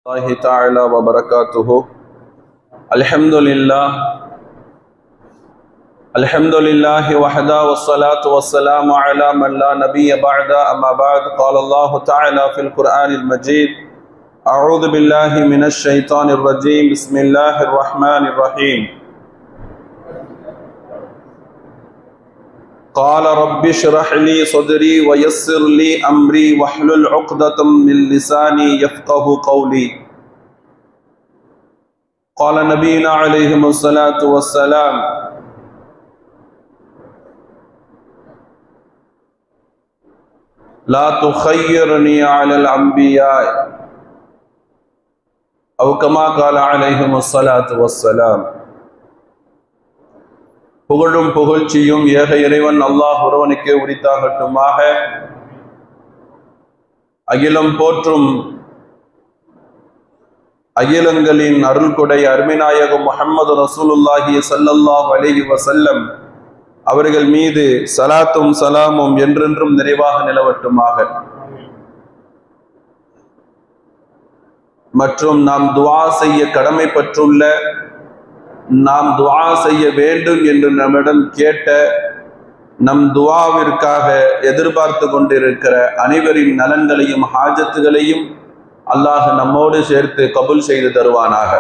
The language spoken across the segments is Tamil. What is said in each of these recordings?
الله تعالى وبركاته الحمد لله الحمد لله وحده والصلاة والسلام على من لا نبي بعد أما بعد قال الله تعالى في القرآن المجيد أعوذ بالله من الشيطان الرجيم بسم الله الرحمن الرحيم قال رب اشرح لي صدري ويسر لي امري واحلل عقدة من لساني يفقه قولي قال نبينا عليهم الصلاة والسلام لا تخيرني على الأنبياء أو كما قال عليهم الصلاة والسلام புகழும் புகழ்ச்சியும் ஏக இறைவன் அல்லாஹ் ஒருவனுக்கே உரித்தாகட்டுமாக அகிலம் போற்றும் அகிலங்களின் அருள்கொடை அருமைநாயகம் முஹம்மது ரசூலுல்லாஹி ஸல்லல்லாஹு அலைஹி வஸல்லம் அவர்கள் மீது சலாத்தும் சலாமும் என்றென்றும் நிறைவாக நிலவட்டுமாக மற்றும் நாம் துஆ செய்ய கடமைப்பட்டுள்ள நாம் துஆ செய்ய வேண்டும் என்று நம்மிடம் கேட்ட நம் துஆவிற்காக எதிர்பார்த்து கொண்டிருக்கிற அனைவரின் நலன்களையும் ஹாஜத்துகளையும் அல்லாஹ் நம்மோடு சேர்த்து கபுல் செய்து தருவானாக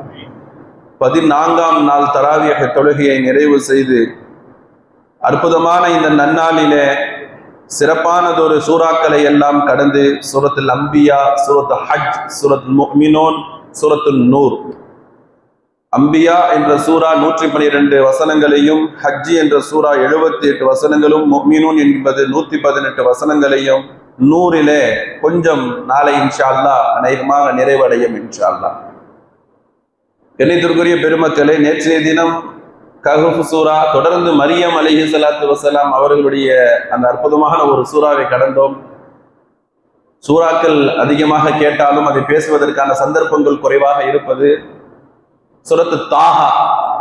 பதினான்காம் நாள் தராவியக தொழுகையை நிறைவு செய்து அற்புதமான இந்த நன்னாளிலே சிறப்பானதொரு சூறாக்களை எல்லாம் கடந்து சூரத்துல் அம்பியா சூரத் ஹஜ் சூரத் முக்மினோன் சூரத்துல் நூர் அம்பியா என்ற சூரா நூற்றி பனிரெண்டு வசனங்களையும் ஹஜ்ஜி என்ற சூரா எழுபத்தி எட்டு வசனங்களும் முக்மினூன் என்பது நூத்தி பதினெட்டு வசனங்களையும் நூறிலே கொஞ்சம் நாளை இன்ஷா அல்லா அநேகமாக நிறைவடையும் இன்ஷா அல்லா கண்ணியத்திற்குரிய பெருமக்களே நேற்றைய தினம் கஹஃப் சூரா தொடர்ந்து மரியம் அலிஹி சலாத்து வசலாம் அவர்களுடைய அந்த அற்புதமான ஒரு சூறாவை கடந்தோம் சூறாக்கள் அதிகமாக கேட்டாலும் அதை பேசுவதற்கான சந்தர்ப்பங்கள் குறைவாக இருப்பது சுரத்து தாஹா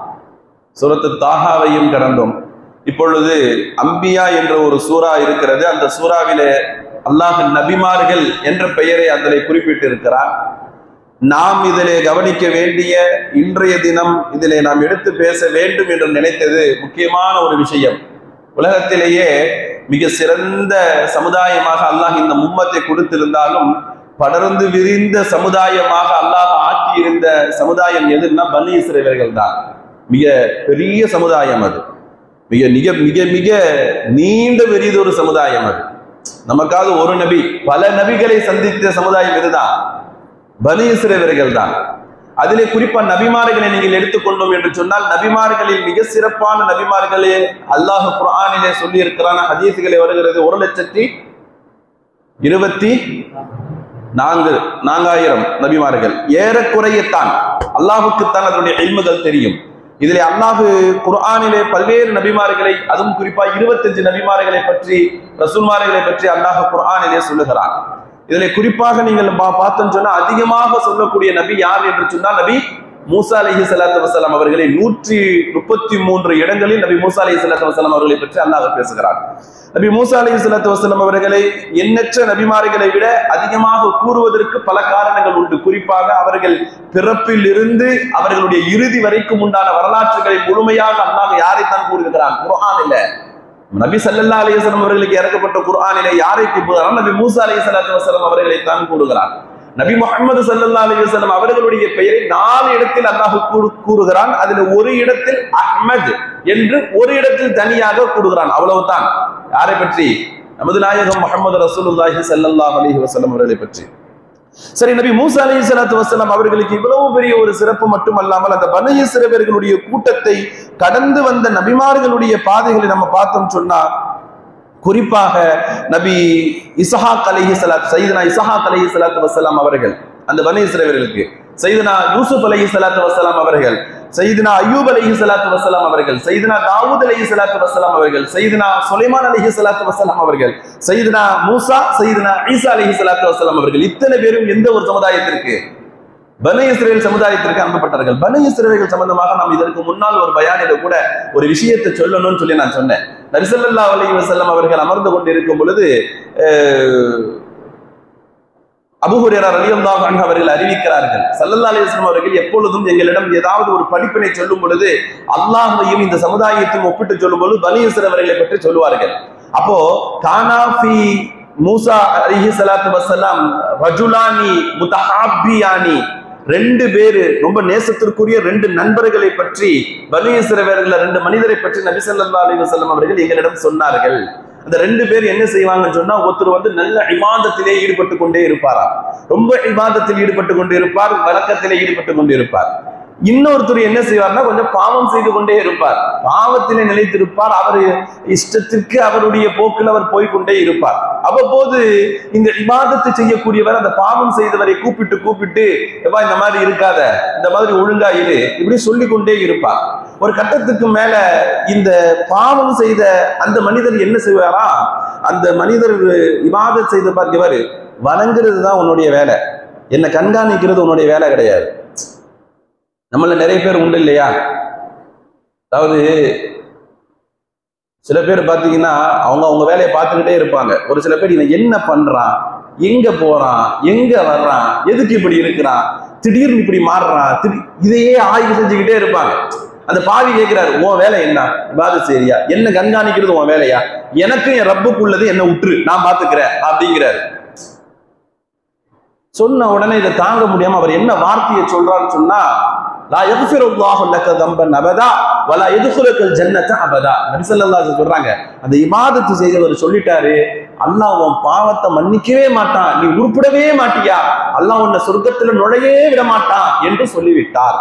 சுரத்து தாகாவையும் கடந்தோம் இப்பொழுது அம்பியா என்ற ஒரு சூறா இருக்கிறது அந்த சூறாவிலே அல்லாஹ் நபிமார்கள் என்ற பெயரை அதிலே குறிப்பிட்டிருக்கிறார் நாம் இதிலே கவனிக்க வேண்டிய இன்றைய தினம் இதிலே நாம் எடுத்து பேச வேண்டும் என்று நினைத்தது முக்கியமான ஒரு விஷயம் உலகத்திலேயே மிக சிறந்த சமுதாயமாக அல்லாஹ் இந்த மும்மத்தை கொடுத்திருந்தாலும் படர்ந்து விரிந்த சமுதாயமாக அல்லாஹ் ஆக்கியிருந்த சமுதாயம் எதுன்னா பனி இஸ்ரேவர்கள் தான் மிக பெரிய சமுதாயம் அது மிக மிக மிக மிக நீண்ட பெரியதொரு சமுதாயம் அது நமக்காக ஒரு நபி பல நபிகளை சந்தித்த சமுதாயம் இதுதான் பனி இஸ்ரேவர்கள் தான் அதிலே குறிப்பா நபிமார்களை நீங்கள் எடுத்துக்கொண்டோம் என்று சொன்னால் நபிமார்களில் மிக சிறப்பான நபிமார்களே அல்லாஹ் குரானிலே சொல்லி இருக்கிறான ஹதீசுகளை வருகிறது ஒரு லட்சத்தி இருபத்தி நான்கு நான்காயிரம் நபிமார்கள் ஏறக்குறையத்தான் அல்லாஹுக்குத்தான் அதனுடைய எல்முகள் தெரியும் இதிலே அல்லாஹு குர்ஆனிலே பல்வேறு நபிமார்களை அதுவும் குறிப்பா இருபத்தஞ்சு நபிமார்களை பற்றி ரசூல்மார்களை பற்றி அல்லாஹ் குர்ஆனிலே சொல்லுகிறான் இதிலே குறிப்பாக நீங்கள் பார்த்தோம் சொன்னா அதிகமாக சொல்லக்கூடிய நபி யார் என்று சொன்னால் நபி மூசா அலஹி சலாத்து வசலாம் அவர்களை நூற்றி முப்பத்தி மூன்று இடங்களில் நபி மூசா அலஹி சலாத்து வசலாம் அவர்களை பற்றி அல்லாஹ் பேசுகிறார் நபி மூசா அலி சலாத்து வசலம் அவர்களை எண்ணற்ற நபிமார்களை விட அதிகமாக கூறுவதற்கு பல காரணங்கள் உண்டு குறிப்பாக அவர்கள் பிறப்பில் இருந்து அவர்களுடைய இறுதி வரைக்கும் உண்டான வரலாற்றுகளை முழுமையாக அல்லாஹ் யாரைத்தான் கூறுகிறான் குரான் இல்ல நபி சல்லல்லா அலிஸ்லாம் அவர்களுக்கு இறக்கப்பட்ட குர்ஆனிலே யாரை கூறுகிறார் நபி மூசா அலி சலாத்து வசலம் அவர்களை தான் கூறுகிறார் நபி முகமது சல்லா அலி வசலம் அவர்களுடைய பெயரை நாலு இடத்தில் அல்லாஹ் கூறுகிறான் அதுல ஒரு இடத்தில் அஹ்மத் என்று ஒரு இடத்தில் தனியாக கூறுகிறான் அவ்வளவுதான் யாரை பற்றி நமது நாயகம் முகமது ரசூலுல்லாஹி சல்லல்லாஹ் அலிஹி வசலம் அவர்களை பற்றி சரி நபி மூசா அலி சலாத்து வசலாம் அவர்களுக்கு இவ்வளவு பெரிய ஒரு சிறப்பு மட்டுமல்லாமல் அந்த பனைய சிறுவர்களுடைய கூட்டத்தை கடந்து வந்த நபிமார்களுடைய பாதைகளை நம்ம பார்த்தோம் சொன்னா குறிப்பாக நபி இசஹாக் அலஹி சலாத் சைதனா இசஹாக் அலஹி சலாத்து வசலாம் அவர்கள் அந்த பனி இஸ்ரேவர்களுக்கு சைதனா யூசுப் அலஹி சலாத்து வசலாம் அவர்கள் சைதனா அய்யூப் அலஹி சலாத்து வசலாம் அவர்கள் சைதனா தாவூத் அலஹி சலாத்து வசலாம் அவர்கள் சைதனா சுலைமான் அலஹி சலாத்து வசலாம் அவர்கள் சைதனா மூசா சைதனா ஈசா அலஹி சலாத்து வசலாம் அவர்கள் இத்தனை பேரும் எந்த ஒரு சமுதாயத்திற்கு பனு இஸ்ரேல் சமுதாயத்திற்கு அனுப்பப்பட்டார்கள் பனு இஸ்ரேல்கள் சம்பந்தமாக நாம் இதற்கு முன்னால் ஒரு பயானில கூட ஒரு விஷயத்தை சொல்லணும்னு சொல்லி நான் சொன்னேன் நரிசல்லா அலி வசல்லம் அவர்கள் அமர்ந்து கொண்டிருக்கும் பொழுது அஹ், அபுஹுரேரா ரலியல்லாஹு அன்ஹு அவர்கள் அறிவிக்கிறார்கள் சல்லல்லா அலிஸ்லாம் அவர்கள் எப்பொழுதும் எங்களிடம் ஏதாவது ஒரு படிப்பினை சொல்லும் பொழுது அல்லாஹையும் இந்த சமுதாயத்தையும் ஒப்பிட்டு சொல்லும் பொழுது பனி இஸ்ரவேலர்களை பற்றி சொல்லுவார்கள் அப்போ கானாஃபி மூசா அலிஹி சலாத்து வசலாம் ரஜுலானி முத்தஹாபியானி ரெண்டு பேரு ரொம்ப நேசத்திற்குரிய ரெண்டு நண்பர்களை பற்றி பனி இஸ்ரவேலர்ல ரெண்டு மனிதரை பற்றி நபி ஸல்லல்லாஹு அலைஹி வஸல்லம் அவர்கள் எங்களிடம் சொன்னார்கள் அந்த ரெண்டு பேர் என்ன செய்வாங்கன்னு சொன்னா ஒருத்தர் வந்து நல்ல இமாதத்திலே ஈடுபட்டு கொண்டே இருப்பாராம் ரொம்ப இபாதத்தில் ஈடுபட்டு கொண்டு இருப்பார் வழக்கத்திலே ஈடுபட்டு கொண்டு இருப்பார் இன்னொருத்தர் என்ன செய்வார்னா கொஞ்சம் பாவம் செய்து கொண்டே இருப்பார் பாவத்திலே நிலைத்திருப்பார் அவர் இஷ்டத்திற்கு அவருடைய போக்கில் அவர் போய்க்கொண்டே இருப்பார் அவ்வப்போது இந்த இபாதத்தை செய்யக்கூடியவர் அந்த பாவம் செய்தவரை கூப்பிட்டு கூப்பிட்டு எப்பா இந்த மாதிரி இருக்காத இந்த மாதிரி ஒழுங்கா இரு இப்படி சொல்லிக் கொண்டே இருப்பார் ஒரு கட்டத்துக்கு மேல இந்த பாவம் செய்த அந்த மனிதர் என்ன செய்வாரா அந்த மனிதர் இபாதத் செய்த பார்க்கவர் வணங்குறது தான் உன்னுடைய வேலை என்னை கண்காணிக்கிறது உன்னுடைய வேலை கிடையாது நம்மள நிறைய பேர் உண்டு இல்லையா அதாவது சில பேர் பார்த்தீங்கன்னா அவங்க அவங்க வேலையை பார்த்துக்கிட்டே இருப்பாங்க ஒரு சில பேர் இவன் என்ன பண்றான் எங்க போறான் எங்க வர்றான் எதுக்கு இப்படி இருக்கிறான் திடீர்னு இப்படி மாறுறான் திடீர் இதையே ஆய்வு செஞ்சுக்கிட்டே இருப்பாங்க அந்த பாவி கேட்கிறாரு உன் வேலை என்ன இபாத சரியா என்ன கண்காணிக்கிறது உன் வேலையா எனக்கும் என் ரப்புக்குள்ளது என்ன விட்டுரு நான் பாத்துக்கிறேன் அப்படிங்கிறாரு சொன்ன உடனே இதை தாங்க முடியாம அவர் என்ன வார்த்தையை சொல்றான்னு சொன்னா லா யக்ஃபிருல்லாஹு லக தம்பன் அபதா வலா யதுகுலக்கல் ஜன்னத அபதா நபி ஸல்லல்லாஹு அலைஹி சொல்றாங்க அந்த இபாதத்து செய்தவர் சொல்லிட்டாரு அல்லாஹ் உன் பாவத்தை மன்னிக்கவே மாட்டான் நீ உருப்படவே மாட்டியா அல்லாஹ் உன்னை சொர்க்கத்துல நுழையவே விட மாட்டான் என்று சொல்லிவிட்டார்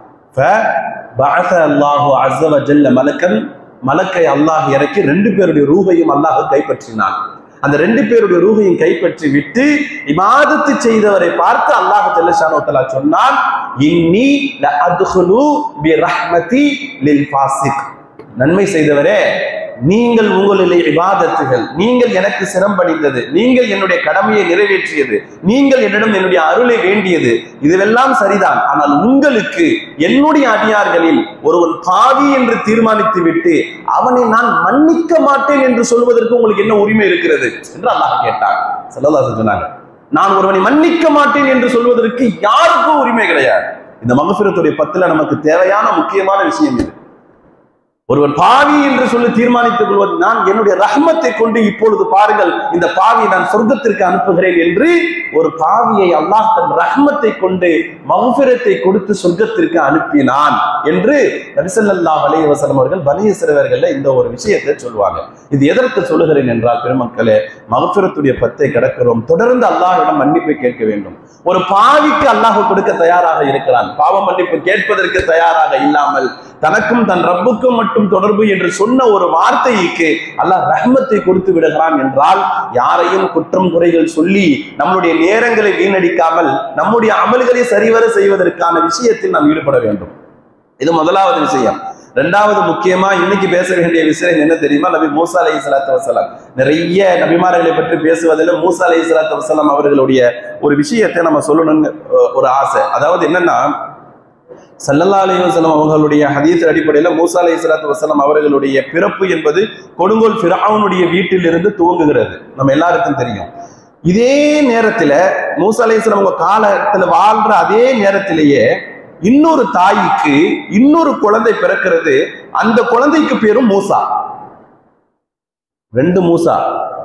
فبعث الله عز وجل ملكا மலக்கை அல்லாஹ் இறக்கி ரெண்டு பேருடைய ரூகையும் அல்லாஹ் கைப்பற்றினான் அந்த ரெண்டு பேருடைய ரூகையும் கைப்பற்றி விட்டு இமாதத்து செய்தவரை பார்த்து அல்லாஹ் ஜல்லஷானோத்தலா சொன்னான் இன்னி லஅத்ஹுலு பிரஹ்மதி லில் ஃபாசிக் நன்மை செய்தவரே நீங்கள் உங்களுடைய இபாதத்துகள் நீங்கள் எனக்கு சிரம்பணிந்தது நீங்கள் என்னுடைய கடமையை நிறைவேற்றியது நீங்கள் என்னிடம் என்னுடைய அருளை வேண்டியது இதுவெல்லாம் சரிதான் ஆனால் உங்களுக்கு என்னுடைய அடியார்களில் ஒருவன் பாவி என்று தீர்மானித்து விட்டு அவனை நான் மன்னிக்க மாட்டேன் என்று சொல்வதற்கு உங்களுக்கு என்ன உரிமை இருக்கிறது என்று அல்லாஹ் கேட்டான் செல்லதாசன் சொன்னாங்க நான் ஒருவனை மன்னிக்க மாட்டேன் என்று சொல்வதற்கு யாருக்கும் உரிமை கிடையாது இந்த மகசுரத்துடைய பத்துல நமக்கு தேவையான முக்கியமான விஷயம் இது ஒருவன் பாவி என்று சொல்லி தீர்மானித்துக் கொள்வது நான் என்னுடைய ரஹ்மத்தை கொண்டு இப்பொழுது பாருங்கள் இந்த பாவியை நான் சொர்க்கத்திற்கு அனுப்புகிறேன் என்று ஒரு பாவியை அல்லாஹ் தன் ரஹ்மத்தை கொண்டு மகபிரத்தை கொடுத்து சொர்க்கத்திற்கு அனுப்பினான் என்று நபிசல்லா அலைய வசலம் அவர்கள் பனிய சிறுவர்கள்ல இந்த ஒரு விஷயத்தை சொல்லுவாங்க இது எதற்கு சொல்லுகிறேன் என்றால் பெருமக்களே மகபிரத்துடைய பத்தை கிடக்கிறோம் தொடர்ந்து அல்லாஹ்விடம் மன்னிப்பை கேட்க வேண்டும் ஒரு பாவிக்கு அல்லாஹ் கொடுக்க தயாராக இருக்கிறான் பாவ மன்னிப்பு கேட்பதற்கு தயாராக இல்லாமல் தனக்கும் தன் ரப்புக்கும் மட்டும் தொடர்பு என்று சொன்ன ஒரு வார்த்தைக்கு அல்லாஹ் ரஹ்மத்தை கொடுத்து விடுகிறான் என்றால் யாரையும் குற்றம் குறைகள் சொல்லி நம்முடைய நேரங்களை வீணடிக்காமல் நம்முடைய அமல்களை சரிவர செய்வதற்கான விஷயத்தில் நாம் ஈடுபட வேண்டும் இது முதலாவது விஷயம் ரெண்டாவது முக்கியமா இன்னைக்கு பேச வேண்டிய விஷயம் என்ன தெரியுமா நபி மூசா அலை சலாத்து வசலாம் நிறைய நபிமார்களை பற்றி பேசுவதில் மூசா அலை சலாத்து வசலாம் அவர்களுடைய ஒரு விஷயத்தை நம்ம சொல்லணும்னு அஹ், ஒரு ஆசை அதாவது என்னன்னா சல்லல்லா அலைஹி வஸல்லம் அவர்களுடைய ஹதீஸ் அடிப்படையில் மூசா அலைஹி ஸலாத்து வஸல்லம் அவர்களுடைய பிறப்பு என்பது கொடுங்கோல் ஃபிரௌனுடைய வீட்டில் இருந்து துவங்குகிறது நம்ம எல்லாருக்கும் தெரியும் இதே நேரத்துல மூசா அலைஹி ஸலாம் அவங்க காலத்துல வாழ்ற அதே நேரத்திலேயே இன்னொரு தாய்க்கு இன்னொரு குழந்தை பிறக்கிறது அந்த குழந்தைக்கு பேரும் மூசா ரெண்டு மூசா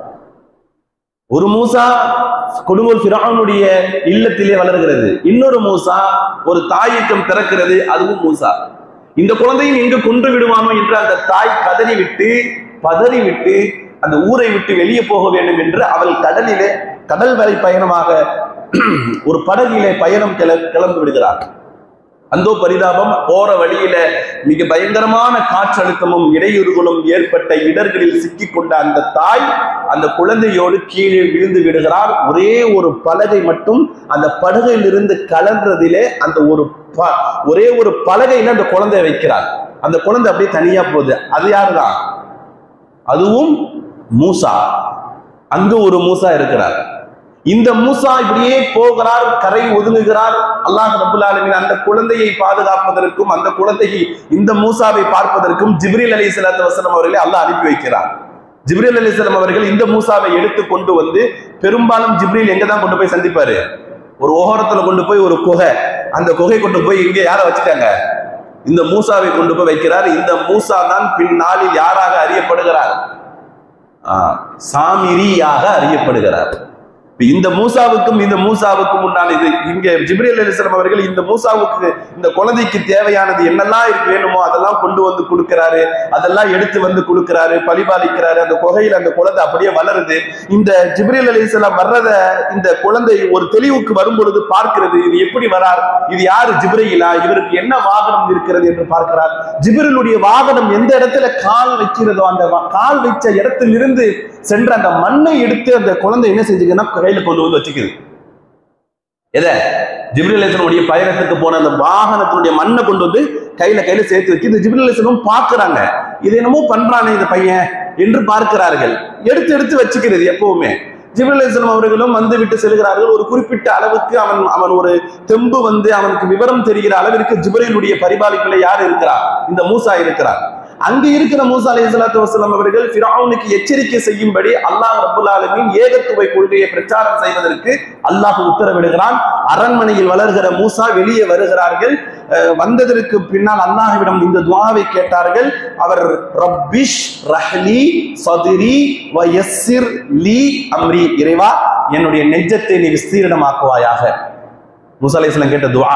ஒரு மூசா கொடுங்கோல் ஃபிரௌனுடைய இல்லத்திலே வளர்கிறது இன்னொரு மூசா ஒரு தாயக்கம் பிறக்கிறது அதுவும் மூசா இந்த குழந்தையும் எங்கு கொன்று விடுவானோ என்று அந்த தாய் கதறி விட்டு பதறி விட்டு அந்த ஊரை விட்டு வெளியே போக வேண்டும் என்று அவள் கடலிலே கடல் வரை பயணமாக ஒரு படகிலே பயணம் கிள கிளம்பி விடுகிறார் அந்தோ பரிதாபம் போற வழியில மிக பயங்கரமான காற்றழுத்தமும் இடையூறுகளும் ஏற்பட்ட இடர்களில் சிக்கிக்கொண்ட அந்த தாய் அந்த குழந்தையோடு கீழே விழுந்து விடுகிறார் ஒரே ஒரு பலகை மட்டும் அந்த படகையிலிருந்து கலன்றதிலே அந்த ஒரு ப- ஒரே ஒரு பலகையில அந்த குழந்தைய வைக்கிறார் அந்த குழந்தை அப்படியே தனியா போகுது அது யாருதான் அதுவும் மூசா அங்கு ஒரு மூசா இருக்கிறார் இந்த மூசா இப்படியே போகிறார் கரை ஒதுங்குகிறார் அல்லாஹ் ரபுல் ஆலமீன் அந்த குழந்தையை பாதுகாப்பதற்கும் அந்த குழந்தையை இந்த மூசாவை பார்ப்பதற்கும் ஜிப்ரீல் அலி சலாத்து வசலம் அவர்களை அல்லாஹ் அனுப்பி வைக்கிறார் ஜிப்ரீல் அலிஸ்லாம் அவர்கள் இந்த மூசாவை எடுத்து கொண்டு வந்து பெரும்பாலும் ஜிப்ரீல் எங்க தான் கொண்டு போய் சந்திப்பாரு ஒரு ஓரத்துல கொண்டு போய் ஒரு குகை அந்த குகை கொண்டு போய் இங்க யார வச்சுட்டாங்க இந்த மூசாவை கொண்டு போய் வைக்கிறார் இந்த மூசா தான் பின்னாளில் யாராக அறியப்படுகிறார் ஆஹ், சாமிரியாக அறியப்படுகிறார் இப்ப இந்த மூசாவுக்கும் இந்த மூசாவுக்கும் உண்டான இது இங்க ஜிப்ரீல் அலிஸ்லாம் அவர்கள் இந்த மூசாவுக்கு இந்த குழந்தைக்கு தேவையானது என்னெல்லாம் இருக்கு வேணுமோ அதெல்லாம் கொண்டு வந்து கொடுக்கிறாரு அதெல்லாம் எடுத்து வந்து கொடுக்கிறாரு பழிபாலிக்கிறாரு அந்த குகையில அந்த குழந்தை அப்படியே வளருது இந்த ஜிப்ரீல் அலிஸ்லாம் வர்றத இந்த குழந்தை ஒரு தெளிவுக்கு வரும் பொழுது பார்க்கிறது இது எப்படி வரார் இது யாரு ஜிப்ரீலா இவருக்கு என்ன வாகனம் இருக்கிறது என்று பார்க்கிறார் ஜிப்ரீலுடைய வாகனம் எந்த இடத்துல கால் வைக்கிறதோ அந்த வா- கால் வச்ச இடத்திலிருந்து சென்ற அந்த மண்ணை எடுத்து அந்த குழந்தை என்ன செஞ்சுக்குன்னா கையில கொண்டு வந்து வச்சுக்குது எதை ஜிப்ரிலேசனுடைய பயணத்துக்கு போன அந்த வாகனத்தினுடைய மண்ணை கொண்டு வந்து கையில கையில சேர்த்து வச்சு இந்த ஜிப்ரிலேசனும் பார்க்கறாங்க இது என்னமோ பண்றானே இந்த பையன் என்று பார்க்கிறார்கள் எடுத்து எடுத்து வச்சுக்கிறது எப்பவுமே ஜிப்ரலேசனம் அவர்களும் வந்து விட்டு செல்கிறார்கள் ஒரு குறிப்பிட்ட அளவுக்கு அவன் அவன் ஒரு தெம்பு வந்து அவனுக்கு விவரம் தெரிகிற அளவிற்கு ஜிப்ரேலுடைய பரிபாலிப்பில் யார் இருக்கிறார் இந்த மூசா இருக்கிறார் அங்கு இருக்கிற மூசா அலி சலாத்து வசலம் அவர்கள் ஃபிரௌனுக்கு எச்சரிக்கை செய்யும்படி அல்லாஹ் ரபுல் ஆலமீன் ஏகத்துவை கொள்கையை பிரச்சாரம் செய்வதற்கு அல்லாஹ் உத்தரவிடுகிறான் அரண்மனையில் வளர்கிற மூசா வெளியே வருகிறார்கள் அஹ் வந்ததற்கு பின்னால் அல்லாஹ்விடம் இந்த துவாவை கேட்டார்கள் அவர் ரப்பிஷ் ரஹ்லி சதுரி வ யஸ்ஸிர் லீ அம்ரி இறைவா என்னுடைய நெஞ்சத்தை நீ விஸ்தீரணமாக்குவாயாக மூசா அலைஹிஸ்ஸலாம் கேட்ட துஆ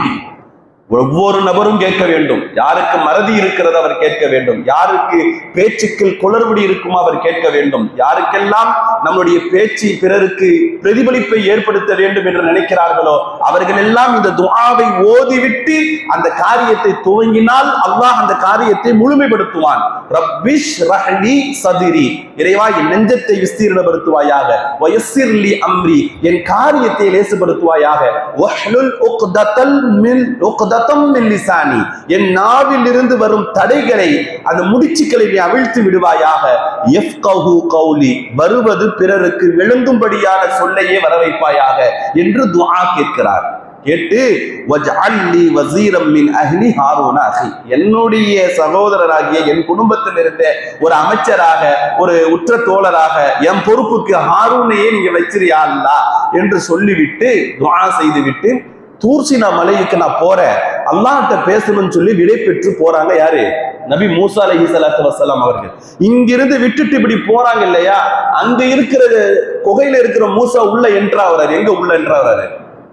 ஒவ்வொரு நபரும் கேட்க வேண்டும் யாருக்கு மறதி இருக்கிறது அவர் கேட்க வேண்டும் யாருக்கு பேச்சுக்கள் குளறுபடி இருக்குமோ அவர் கேட்க வேண்டும் யாருக்கெல்லாம் நம்முடைய பேச்சு பிறருக்கு பிரதிபலிப்பை ஏற்படுத்த வேண்டும் என்று நினைக்கிறார்களோ அவர்கள் எல்லாம் இந்த துஆவை ஓதிவிட்டு அந்த காரியத்தை துவங்கினால் அல்லாஹ் அந்த காரியத்தை முழுமைப்படுத்துவான் ரப்பிஷ் ரஹ்லி சதிரி இறைவா என் நெஞ்சத்தை விஸ்தீரணப்படுத்துவாயாக வயசிர்லி அம்ரி என் காரியத்தை லேசுபடுத்துவாயாக வஹ்லுல் உக்தத்தல் மின் உக்தத்தம் மின் லிசானி என் நாவில் இருந்து வரும் தடைகளை அந்த முடிச்சுக்களை நீ அவிழ்த்து விடுவாயாக எஃப்கஹு கௌலி வருவது பிறருக்கு விளங்கும்படியான சொல்லையே வர வைப்பாயாக என்று துஆ கேட்கிறார் கேட்டு வஜ்அல்லி வஸீரம் மின் அஹ்லி ஹாரூன அஹி என்னுடைய சகோதரராகிய என் குடும்பத்தில் இருந்த ஒரு அமைச்சராக ஒரு உற்ற தோழராக என் பொறுப்புக்கு ஹாரூனையே நீங்க வச்சிரியா அல்லா என்று சொல்லிவிட்டு துஆ செய்துவிட்டு தூர்சினா மலைக்கு நான் போறேன் அல்லாஹ்ட்ட பேசணும்னு சொல்லி விடை பெற்று போறாங்க யாரு நபி மூசா அலைஹி ஸலாத்து வஸலாம் அவர்கள் இங்கிருந்து விட்டுட்டு இப்படி போறாங்க இல்லையா அங்க இருக்கிற குகையில இருக்கிற மூசா உள்ள என்ட்ராகிறாரு எங்க உள்ள என்ட்ராகிறாரு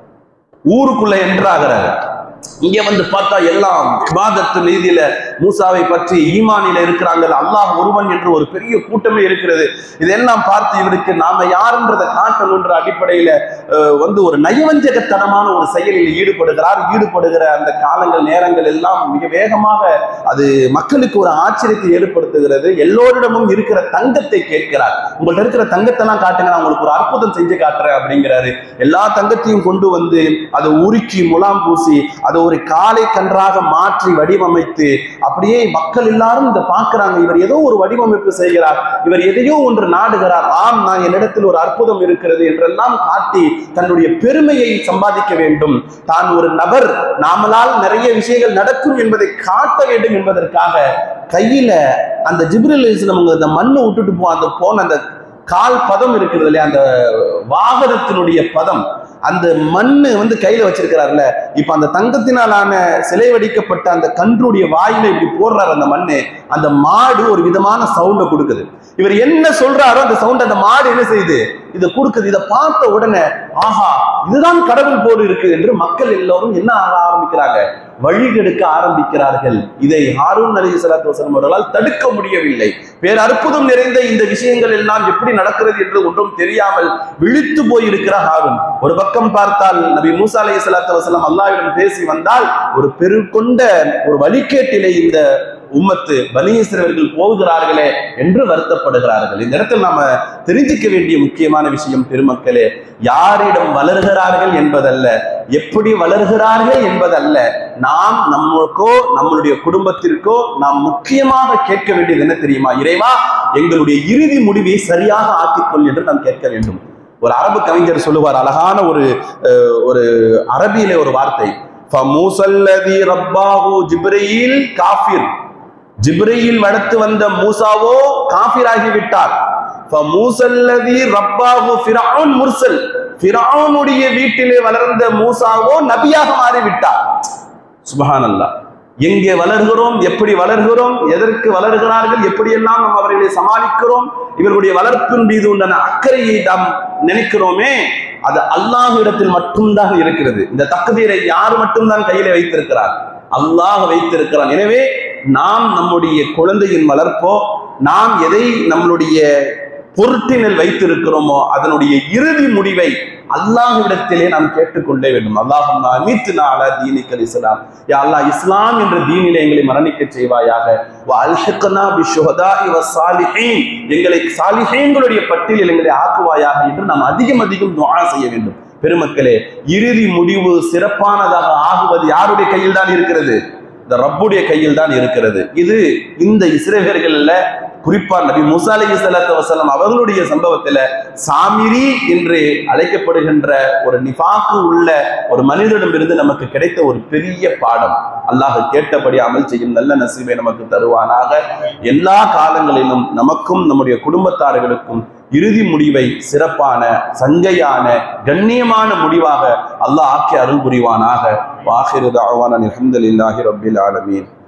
ஊருக்குள்ள என்ட்ராகிறாரு இங்க வந்து பார்த்தா எல்லாம் விவாதத்து நீதியில மூசாவை பற்றி ஈமானில இருக்கிறாங்க அல்லாஹ் ஒருவன் என்று ஒரு பெரிய கூட்டமே இருக்கிறது இதெல்லாம் பார்த்து இவருக்கு நாம யாருன்றதை காட்டணுன்ற அடிப்படையில அஹ், வந்து ஒரு நயவஞ்சகத்தனமான ஒரு செயலில் ஈடுபடுகிறார் ஈடுபடுகிற அந்த காலங்கள் நேரங்கள் எல்லாம் மிக வேகமாக அது மக்களுக்கு ஒரு ஆச்சரியத்தை ஏற்படுத்துகிறது எல்லோரிடமும் இருக்கிற தங்கத்தை கேட்கிறார் உங்கள்ட்ட இருக்கிற தங்கத்தெல்லாம் காட்டுங்க நான் உங்களுக்கு ஒரு அற்புதம் செஞ்சு காட்டுறேன் அப்படிங்கிறாரு எல்லா தங்கத்தையும் கொண்டு வந்து அதை உருக்கி முலாம் பூசி அதை ஒரு காலை கன்றாக மாற்றி வடிவமைத்து அப்படியே மக்கள் எல்லாரும் இதை பார்க்கறாங்க இவர் ஏதோ ஒரு வடிவமைப்பு செய்கிறார் இவர் எதையோ ஒன்று நாடுகிறார் ஆம் நான் என்னிடத்தில் ஒரு அற்புதம் இருக்கிறது என்றெல்லாம் காட்டி தன்னுடைய பெருமையை சம்பாதிக்க வேண்டும் தான் ஒரு நபர் நாமளால் நிறைய விஷயங்கள் நடக்கும் என்பதை காட்ட வேண்டும் என்பதற்காக கையில அந்த ஜிப்ரில் இஸ்லாம் அவங்க அந்த மண்ணை விட்டுட்டு போ அந்த போன அந்த கால் பதம் இருக்கிறது இல்லையா அந்த வாகனத்தினுடைய பதம் அந்த மண்ணு வந்து கையில வச்சிருக்கிறார்ல இப்ப அந்த தங்கத்தினாலான சிலை வடிக்கப்பட்ட அந்த கன்றுடைய வாயில இப்படி போடுறாரு அந்த மண்ணு அந்த மாடு ஒரு விதமான சவுண்டை கொடுக்குது இவர் என்ன சொல்றாரோ அந்த சவுண்ட் அந்த மாடு என்ன செய்யுது இதை கொடுக்குது இதை பார்த்த உடனே ஆஹா இதுதான் கடவுள் போல் இருக்கு என்று மக்கள் எல்லோரும் என்ன ஆக ஆரம்பிக்கிறாங்க வழிகெடுக்க ஆரம்பிக்கிறார்கள் இதை ஹாரூன் அலி சலாத்து வசலம் அவர்களால் தடுக்க முடியவில்லை பேர் அற்புதம் நிறைந்த இந்த விஷயங்கள் எல்லாம் எப்படி நடக்கிறது என்று ஒன்றும் தெரியாமல் விழித்து போயிருக்கிற ஹாரூன் ஒரு பக்கம் பார்த்தால் நபி மூசா அலி சலாத்து வசலம் அல்லாவிடம் பேசி வந்தால் ஒரு பெருகொண்ட ஒரு வழிகேட்டிலே இந்த உம்மத்து பனீஸ்வரர்கள் போகிறார்களே என்று வருத்தப்படுகிறார்கள் இந்த இடத்தில் நாம தெரிஞ்சுக்க வேண்டிய முக்கியமான விஷயம் பெருமக்களே யாரிடம் வளர்கிறார்கள் என்பதல்ல எப்படி வளர்கிறார்கள் என்பதல்ல நாம் நம்மளுக்கோ நம்மளுடைய குடும்பத்திற்கோ நாம் முக்கியமாக கேட்க வேண்டியது என்ன தெரியுமா இறைவா எங்களுடைய இறுதி முடிவை சரியாக ஆக்கிக்கொள் என்று நாம் கேட்க வேண்டும் ஒரு அரபு கவிஞர் சொல்லுவார் அழகான ஒரு அஹ், ஒரு அரபியிலே ஒரு வார்த்தை ஃபமூசல்லதி ரப்பாஹு ஜிப்ரீல் காஃபிர் ஜிப்ரையில் வளர்த்து வந்த மூசாவோ காஃபிராகி விட்டார் மூசல்லதி ரப்பாஹு ஃபிரௌன் முர்சல் ஃபிரௌனுடைய வீட்டிலே வளர்ந்த மூசாவோ நபியாக மாறிவிட்டார் சுபஹானல்லாஹ் எங்கே வளர்கிறோம் எப்படி வளர்கிறோம் எதற்கு வளர்கிறார்கள் எப்படியெல்லாம் நாம் அவர்களை சமாளிக்கிறோம் இவர்களுடைய வளர்ப்பின் மீது உண்டான அக்கறையை நாம் நினைக்கிறோமே அது அல்லாஹ் இடத்தில் மட்டும்தான் இருக்கிறது இந்த தக்குதீரை யார் மட்டும்தான் கையில வைத்திருக்கிறார் அல்லாஹ் வைத்திருக்கிறான் எனவே நாம் நம்முடைய குழந்தையின் வளர்ப்போ நாம் எதை நம்மளுடைய பொருட்டினில் வைத்திருக்கிறோமோ அதனுடைய இறுதி முடிவை அல்லாஹ்விடத்திலே நாம் கேட்டுக்கொண்டே வேண்டும் அல்லாஹும் அமீத்து நாள தீனிக்கல் இஸ்லாம் யா அல்லாஹ் இஸ்லாம் என்ற தீனிலே எங்களை மரணிக்க செய்வாயாக வ அல்ஹிக்னா பி ஷுஹதாஇ வ சாலிஹீன் எங்களை சாலிஹீன்களுடைய பட்டியலில் எங்களை ஆக்குவாயாக என்று நாம் அதிகம் அதிகம் துஆ செய்ய வேண்டும் பெருமக்களே இறுதி முடிவு சிறப்பானதாக ஆகுவது யாருடைய கையில் தான் இருக்கிறது இந்த ரப்புடைய கையில் தான் இருக்கிறது இது இந்த இஸ்ரேலர்கள்ல குறிப்பா நபி முசா அலி சலாத்து வசலம் அவர்களுடைய சம்பவத்துல சாமிரி என்று அழைக்கப்படுகின்ற ஒரு நிஃபாக்கு உள்ள ஒரு மனிதனிடமிருந்து நமக்கு கிடைத்த ஒரு பெரிய பாடம் அல்லாஹ் கேட்டபடி அமல் செய்யும் நல்ல நசீபை நமக்கு தருவானாக எல்லா காலங்களிலும் நமக்கும் நம்முடைய குடும்பத்தார்களுக்கும் இறுதி முடிவை சிறப்பான சங்கையான கண்ணியமான முடிவாக அல்லாஹ் ஆக்கி அருள் புரிவானாக வாஹிரு தாவான அல்ஹம்துலில்லாஹி ரப்பில் ஆலமீன்